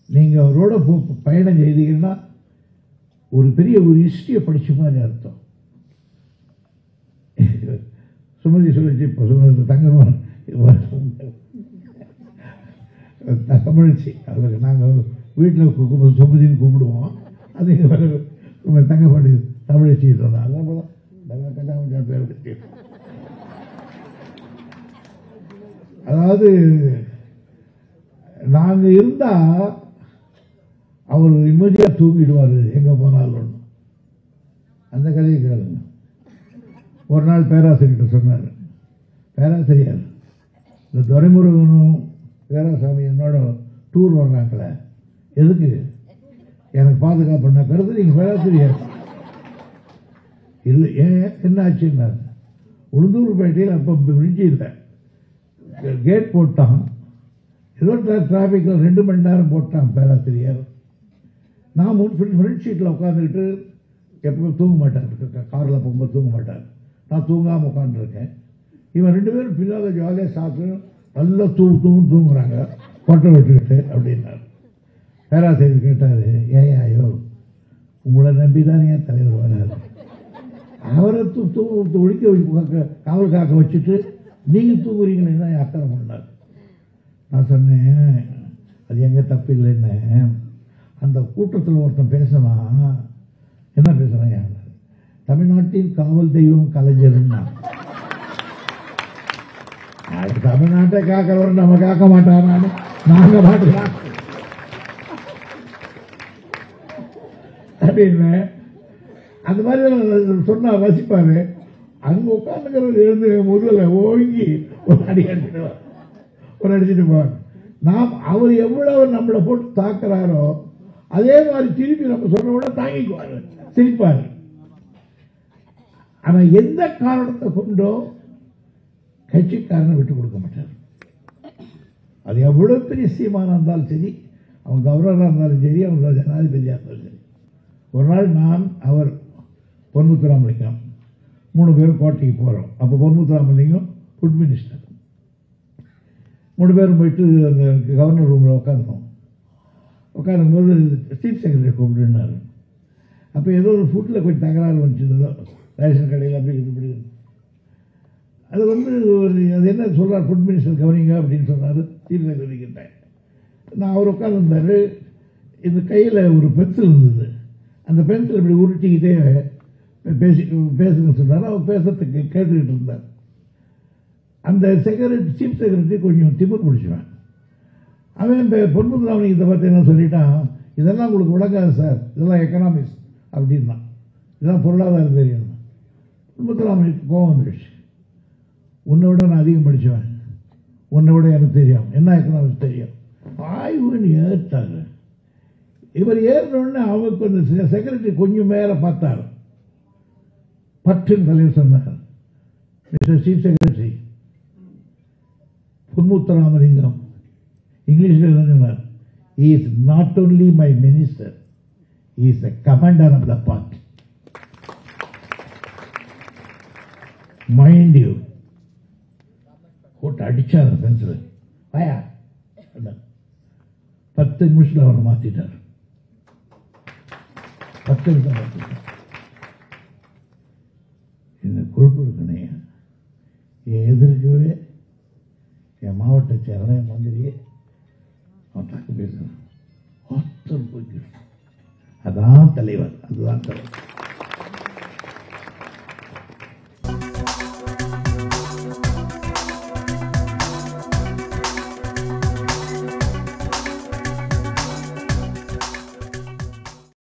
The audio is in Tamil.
நீங்கள் அவரோட போ- பயணம் செய்தீங்கன்னா ஒரு பெரிய ஒரு ஹிஸ்ட்ரியை படிச்ச மாதிரி அர்த்தம் சுமதி சொல்லிச்சு இப்போ சுமதி தங்கமான தமிழ்ச்சி அவருக்கு நாங்கள் வீட்டில் கூப்பிடு சுமதின்னு கூப்பிடுவோம் அது இங்கே வர சுமதி தங்கப்பாடி தமிழச்சி சொன்னாங்க அதான் போல தங்க கல்யாணம் பேர் வச்சு அதாவது நாங்கள் இருந்தால் அவர் நிம்மதியாக தூங்கிடுவார் எங்கே போனாலும் அந்த கதையை கேளுங்க ஒரு நாள் பேராசிரியர்கிட்ட சொன்னார் பேராசிரியர் இந்த துரைமுருகனும் பேராசாமி என்னோட டூர் வர்றாங்களே எதுக்கு எனக்கு பாதுகாப்பு நான் கருத்து நீங்கள் பேராசிரியர் இல்லை ஏன் என்ன ஆச்சுன்னாரு உளுந்தூர்பேட்டையில் அப்போ பிரிட்ஜ் இல்லை கேட் போட்டான் ஏதோ டிராஃபிக்கில் ரெண்டு மணி நேரம் போட்டான் பேராசிரியர் நான் முன் ஃப்ரண்ட் சீட்டில் உட்காந்துக்கிட்டு எப்பவுமே தூங்க மாட்டார் காரில் போகும்போது தூங்க மாட்டார் நான் தூங்காமல் உட்காந்துருக்கேன் இவன் ரெண்டு பேரும் பின்னால் ஜாலியாக சாப்பிட்டு நல்லா தூங்கு தூங்கு தூங்குறாங்க கொட்டை விட்டுக்கிட்டு அப்படின்னார் பேராசிரியர் கேட்டார் ஏன் ஐயோ உங்களை நம்பி தான் என் தலைவர் வராரு அவரை தூ தூ ஒழிக்க வச்சு காவல் காக்க வச்சுட்டு நீங்கள் தூங்குறீங்களே தான் என் அக்கறை பண்ணார் நான் சொன்னேன் அது எங்கே தப்பு இல்லைன்னு அந்த கூட்டத்தில் ஒருத்தன் பேசினா என்ன பேசுகிறான் தமிழ்நாட்டின் காவல் தெய்வம் கலைஞர்னா அது தமிழ்நாட்டை காக்கிறவர் நம்ம காக்க மாட்டாரான்னு நாங்க மாட்டோம் அப்படின்னு அந்த மாதிரி சொன்னா ரசிப்பாரு அங்க உட்காந்துக்கிறது எழுந்து முதல்ல ஓங்கி ஒரு அடி அடிச்சிடுவார் ஒரு அடிச்சுட்டு போவார் நாம் அவர் எவ்வளவு நம்மளை போட்டு தாக்குறாரோ அதே மாதிரி திருப்பி நம்ம சொன்ன விட தாங்கிக்குவார் சிரிப்பார் ஆனா எந்த காரணத்தை கொண்டோ கட்சிக்காரனை விட்டு கொடுக்க மாட்டார் அது எவ்வளவு பெரிய சீமானா இருந்தாலும் சரி அவன் கவர்னராக இருந்தாலும் சரி அவன் ஜனாதிபதியாக இருந்தாலும் சரி ஒரு நாள் நான் அவர் பொன்முத்துராமலிங்கம் மூணு பேரும் கோட்டைக்கு போகிறோம் அப்போ பொன்முத்துராமலிங்கம் ஃபுட் மினிஸ்டர் மூணு பேரும் போயிட்டு அந்த கவர்னர் ரூமில் உட்காந்தோம் உட்காரும்போது சீஃப் செக்ரட்டரி கூப்பிட்டுனாரு அப்போ ஏதோ ஒரு ஃபுட்டில் கொஞ்சம் தகராறு வந்துச்சு ரேஷன் கடையில் அப்படி இது இப்படி அது வந்து ஒரு அது என்ன சொல்கிறார் ஃபுட் மினிஸ்டர் கவனிங்க அப்படின்னு சொன்னார் சீஃப் செக்ரட்டரி கிட்ட நான் அவர் உட்காந்துருந்தார் இந்த கையில் ஒரு பென்சில் இருந்தது அந்த பென்சில் இப்படி உருட்டிக்கிட்டே பேசி பேசுங்க சொன்னார் அவர் பேசுறதுக்கு கேட்டுக்கிட்டு இருந்தார் அந்த செக்ரட்டரி சீஃப் செக்ரட்டரி கொஞ்சம் திமிர் பிடிச்சுவேன் அவன் இந்த பொன்முத்துராமலிங்கத்தை பற்றி என்ன சொல்லிட்டான் இதெல்லாம் உங்களுக்கு விளங்காது சார் இதெல்லாம் எக்கனாமிக்ஸ் அப்படின்னா இதெல்லாம் பொருளாதாரம் தெரியும் பொன்முத்துராமலிங்க கோவம் வந்துடுச்சு உன்னை விட நான் அதிகம் படித்தவன் உன்னை விட எனக்கு தெரியும் என்ன எக்கனாமிக்ஸ் தெரியும் ஆய்வுன்னு ஏற்றாங்க இவர் ஏறினோடனே அவருக்கு அந்த செக்ரட்டரி கொஞ்சம் மேலே பார்த்தார் பற்றுன்னு தலைவர் சொன்னார் மிஸ்டர் சீஃப் செக்ரட்டரி பொன்முத்தராமலிங்கம் இங்கிலீஷில் என்ன சொன்னார் is not only my minister is a commander of the party mind you போட்டு அடிச்சார் பென்சில் வாயா சொன்னார். பத்து நிமிஷத்தில் அவரை மாற்றிட்டார் பத்து நிமிஷம் மாற்றிட்டார் இந்த கொழுப்பு இருக்கனே என் எதிர்க்கவே என் மாவட்ட செயலர் என் மந்திரியே அவன் தாக்கு பேசுகிறான் ஒருத்தர் போய்க்கு அதான் தலைவர் அதுதான் தலைவர்